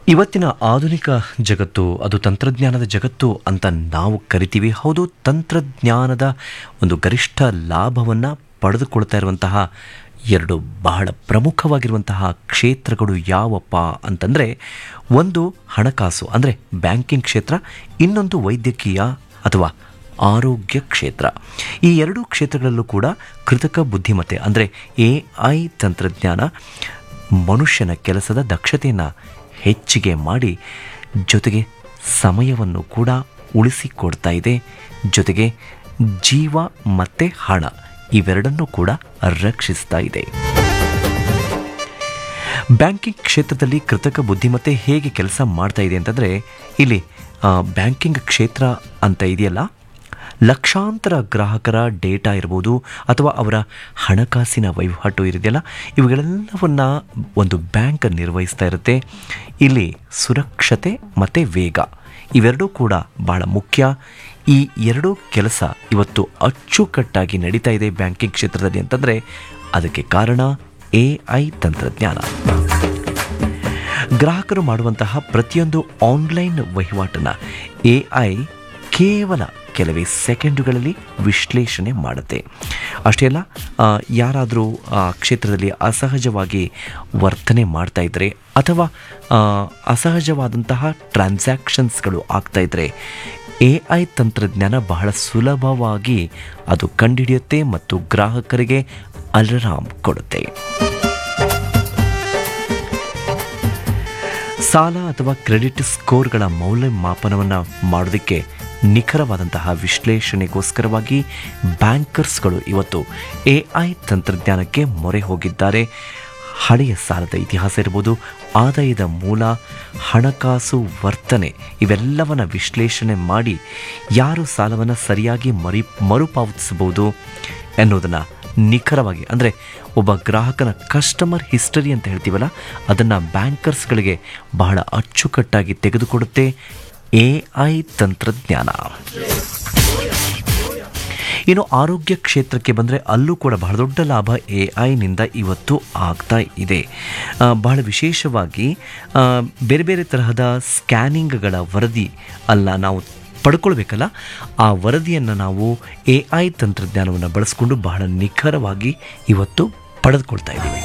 ಇವತ್ತಿನ ಆಧುನಿಕ ಜಗತ್ತು ಅದು ತಂತ್ರಜ್ಞಾನದ ಜಗತ್ತು ಅಂತ ನಾವು ಕರಿತೀವಿ ಹೌದು ತಂತ್ರಜ್ಞಾನದ ಒಂದು ಗರಿಷ್ಠ ಲಾಭವನ್ನು ಪಡೆದುಕೊಳ್ತಾ ಇರುವಂತಹ ಎರಡು ಬಹಳ ಪ್ರಮುಖವಾಗಿರುವಂತಹ ಕ್ಷೇತ್ರಗಳು ಯಾವಪ್ಪ ಅಂತಂದರೆ ಒಂದು ಹಣಕಾಸು ಅಂದರೆ ಬ್ಯಾಂಕಿಂಗ್ ಕ್ಷೇತ್ರ ಇನ್ನೊಂದು ವೈದ್ಯಕೀಯ ಅಥವಾ ಆರೋಗ್ಯ ಕ್ಷೇತ್ರ ಈ ಎರಡೂ ಕ್ಷೇತ್ರಗಳಲ್ಲೂ ಕೂಡ ಕೃತಕ ಬುದ್ಧಿಮತ್ತೆ ಅಂದರೆ ಎ ಐ ತಂತ್ರಜ್ಞಾನ ಮನುಷ್ಯನ ಕೆಲಸದ ದಕ್ಷತೆಯನ್ನು ಹೆಚ್ಚಿಗೆ ಮಾಡಿ ಜೊತೆಗೆ ಸಮಯವನ್ನು ಕೂಡ ಉಳಿಸಿಕೊಡ್ತಾ ಇದೆ ಜೊತೆಗೆ ಜೀವ ಮತ್ತು ಹಣ ಇವೆರಡನ್ನೂ ಕೂಡ ರಕ್ಷಿಸ್ತಾ ಇದೆ ಬ್ಯಾಂಕಿಂಗ್ ಕ್ಷೇತ್ರದಲ್ಲಿ ಕೃತಕ ಬುದ್ಧಿಮತ್ತೆ ಹೇಗೆ ಕೆಲಸ ಮಾಡ್ತಾ ಇದೆ ಅಂತಂದರೆ ಇಲ್ಲಿ ಆ, ಬ್ಯಾಂಕಿಂಗ್ ಕ್ಷೇತ್ರ ಅಂತ ಇದೆಯಲ್ಲ ಲಕ್ಷಾಂತರ ಗ್ರಾಹಕರ ಡೇಟಾ ಇರ್ಬೋದು ಅಥವಾ ಅವರ ಹಣಕಾಸಿನ ವಹಿವಾಟು ಇರಿದೆಯಲ್ಲ ಇವುಗಳೆಲ್ಲವನ್ನ ಒಂದು ಬ್ಯಾಂಕ್ ನಿರ್ವಹಿಸ್ತಾ ಇರುತ್ತೆ ಇಲ್ಲಿ ಸುರಕ್ಷತೆ ಮತ್ತು ವೇಗ ಇವೆರಡೂ ಕೂಡ ಬಹಳ ಮುಖ್ಯ ಈ ಎರಡೂ ಕೆಲಸ ಇವತ್ತು ಅಚ್ಚುಕಟ್ಟಾಗಿ ನಡೀತಾ ಇದೆ ಬ್ಯಾಂಕಿಂಗ್ ಕ್ಷೇತ್ರದಲ್ಲಿ ಅಂತಂದರೆ ಅದಕ್ಕೆ ಕಾರಣ ಎ ಐ ತಂತ್ರಜ್ಞಾನ ಗ್ರಾಹಕರು ಮಾಡುವಂತಹ ಪ್ರತಿಯೊಂದು ಆನ್ಲೈನ್ ವಹಿವಾಟನ್ನು ಎ ಐ ಕೇವಲ ಕೆಲವೇ ಸೆಕೆಂಡುಗಳಲ್ಲಿ ವಿಶ್ಲೇಷಣೆ ಮಾಡುತ್ತೆ ಅಷ್ಟೇ ಅಲ್ಲ ಆ, ಯಾರಾದರೂ ಆ ಕ್ಷೇತ್ರದಲ್ಲಿ ಅಸಹಜವಾಗಿ ವರ್ತನೆ ಮಾಡ್ತಾ ಇದ್ದರೆ ಅಥವಾ ಆ, ಅಸಹಜವಾದಂತಹ ಟ್ರಾನ್ಸಾಕ್ಷನ್ಸ್ಗಳು ಆಗ್ತಾ ಇದ್ದರೆ ಎ ಐ ತಂತ್ರಜ್ಞಾನ ಬಹಳ ಸುಲಭವಾಗಿ ಅದು ಕಂಡುಹಿಡಿಯುತ್ತೆ ಮತ್ತು ಗ್ರಾಹಕರಿಗೆ ಅಲಾರಾಮ್ ಕೊಡುತ್ತೆ ಸಾಲ ಅಥವಾ ಕ್ರೆಡಿಟ್ ಸ್ಕೋರ್ಗಳ ಮೌಲ್ಯಮಾಪನವನ್ನು ಮಾಡೋದಕ್ಕೆ ನಿಖರವಾದಂತಹ ವಿಶ್ಲೇಷಣೆಗೋಸ್ಕರವಾಗಿ ಬ್ಯಾಂಕರ್ಸ್ಗಳು ಇವತ್ತು ಎ ಐ ತಂತ್ರಜ್ಞಾನಕ್ಕೆ ಮೊರೆ ಹೋಗಿದ್ದಾರೆ ಹಳೆಯ ಸಾಲದ ಇತಿಹಾಸ ಇರ್ಬೋದು ಆದಾಯದ ಮೂಲ ಹಣಕಾಸು ವರ್ತನೆ ಇವೆಲ್ಲವನ್ನ ವಿಶ್ಲೇಷಣೆ ಮಾಡಿ ಯಾರು ಸಾಲವನ್ನು ಸರಿಯಾಗಿ ಮರಿ ಮರುಪಾವತಿಸಬಹುದು ಎನ್ನುವುದನ್ನು ನಿಖರವಾಗಿ ಅಂದರೆ ಒಬ್ಬ ಗ್ರಾಹಕನ ಕಸ್ಟಮರ್ ಹಿಸ್ಟರಿ ಅಂತ ಹೇಳ್ತೀವಲ್ಲ ಅದನ್ನು ಬ್ಯಾಂಕರ್ಸ್ಗಳಿಗೆ ಬಹಳ ಅಚ್ಚುಕಟ್ಟಾಗಿ ತೆಗೆದುಕೊಡುತ್ತೆ ಎ ಐ ತಂತ್ರಜ್ಞಾನ ಇನ್ನು ಆರೋಗ್ಯ ಕ್ಷೇತ್ರಕ್ಕೆ ಬಂದರೆ ಅಲ್ಲೂ ಕೂಡ ಬಹಳ ದೊಡ್ಡ ಲಾಭ ಎ ಐನಿಂದ ಇವತ್ತು ಆಗ್ತಾ ಇದೆ ಆ, ಬಹಳ ವಿಶೇಷವಾಗಿ ಆ, ಬೇರೆ ಬೇರೆ ತರಹದ ಸ್ಕ್ಯಾನಿಂಗ್ಗಳ ವರದಿ ಅಲ್ಲ ನಾವು ಪಡ್ಕೊಳ್ಬೇಕಲ್ಲ ಆ ವರದಿಯನ್ನು ನಾವು ಎ ಐ ತಂತ್ರಜ್ಞಾನವನ್ನು ಬಳಸ್ಕೊಂಡು ಬಹಳ ನಿಖರವಾಗಿ ಇವತ್ತು ಪಡೆದುಕೊಳ್ತಾ ಇದ್ದೀವಿ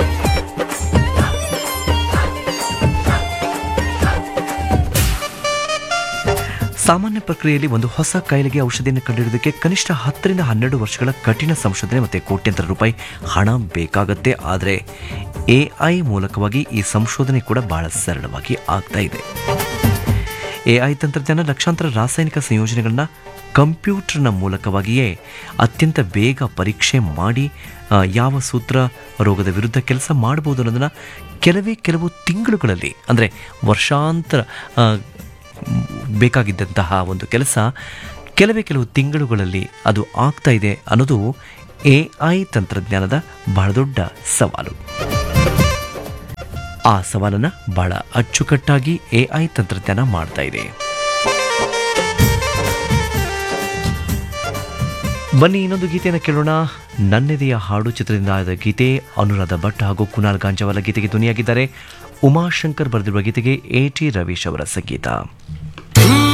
ಸಾಮಾನ್ಯ ಪ್ರಕ್ರಿಯೆಯಲ್ಲಿ ಒಂದು ಹೊಸ ಕಾಯಿಲೆಗೆ ಔಷಧಿಯನ್ನು ಕಂಡುಹಿಡಿಯೋದಕ್ಕೆ ಕನಿಷ್ಠ ಹತ್ತರಿಂದ ಹನ್ನೆರಡು ವರ್ಷಗಳ ಕಠಿಣ ಸಂಶೋಧನೆ ಮತ್ತು ಕೋಟ್ಯಂತರ ರೂಪಾಯಿ ಹಣ ಬೇಕಾಗತ್ತೆ ಆದರೆ ಎ ಐ ಮೂಲಕವಾಗಿ ಈ ಸಂಶೋಧನೆ ಕೂಡ ಬಹಳ ಸರಳವಾಗಿ ಆಗ್ತಾ ಇದೆ ಎ ಐ ತಂತ್ರಜ್ಞಾನ ಲಕ್ಷಾಂತರ ರಾಸಾಯನಿಕ ಸಂಯೋಜನೆಗಳನ್ನ ಕಂಪ್ಯೂಟರ್ನ ಮೂಲಕವಾಗಿಯೇ ಅತ್ಯಂತ ಬೇಗ ಪರೀಕ್ಷೆ ಮಾಡಿ ಆ, ಯಾವ ಸೂತ್ರ ರೋಗದ ವಿರುದ್ಧ ಕೆಲಸ ಮಾಡ್ಬೋದು ಅನ್ನೋದನ್ನು ಕೆಲವೇ ಕೆಲವು ತಿಂಗಳುಗಳಲ್ಲಿ ಅಂದರೆ ವರ್ಷಾಂತರ ಆ, ಬೇಕಾಗಿದ್ದಂತಹ ಒಂದು ಕೆಲಸ ಕೆಲವೇ ಕೆಲವು ತಿಂಗಳುಗಳಲ್ಲಿ ಅದು ಆಗ್ತಾ ಇದೆ ಅನ್ನೋದು ಎ ಐ ತಂತ್ರಜ್ಞಾನದ ಬಹಳ ದೊಡ್ಡ ಸವಾಲು ಆ ಸವಾಲನ್ನು ಬಹಳ ಅಚ್ಚುಕಟ್ಟಾಗಿ ಎ ಐ ತಂತ್ರಜ್ಞಾನ ಮಾಡ್ತಾ ಇದೆ ಬನ್ನಿ ಇನ್ನೊಂದು ಗೀತೆಯನ್ನು ಕೇಳೋಣ ನನ್ನೆದೆಯ ಹಾಡು ಚಿತ್ರದಿಂದ ಆದ ಗೀತೆ ಅನುರಾಧ ಭಟ್ ಹಾಗೂ ಕುನಾಲ್ ಗಾಂಜವಾಲ ಗೀತೆಗೆ ಧ್ವನಿಯಾಗಿದ್ದಾರೆ ಉಮಾಶಂಕರ್ ಬರೆದಿರುವ ಗೀತೆಗೆ ಎ ಟಿ ರವೀಶ್ ಅವರ ಸಂಗೀತ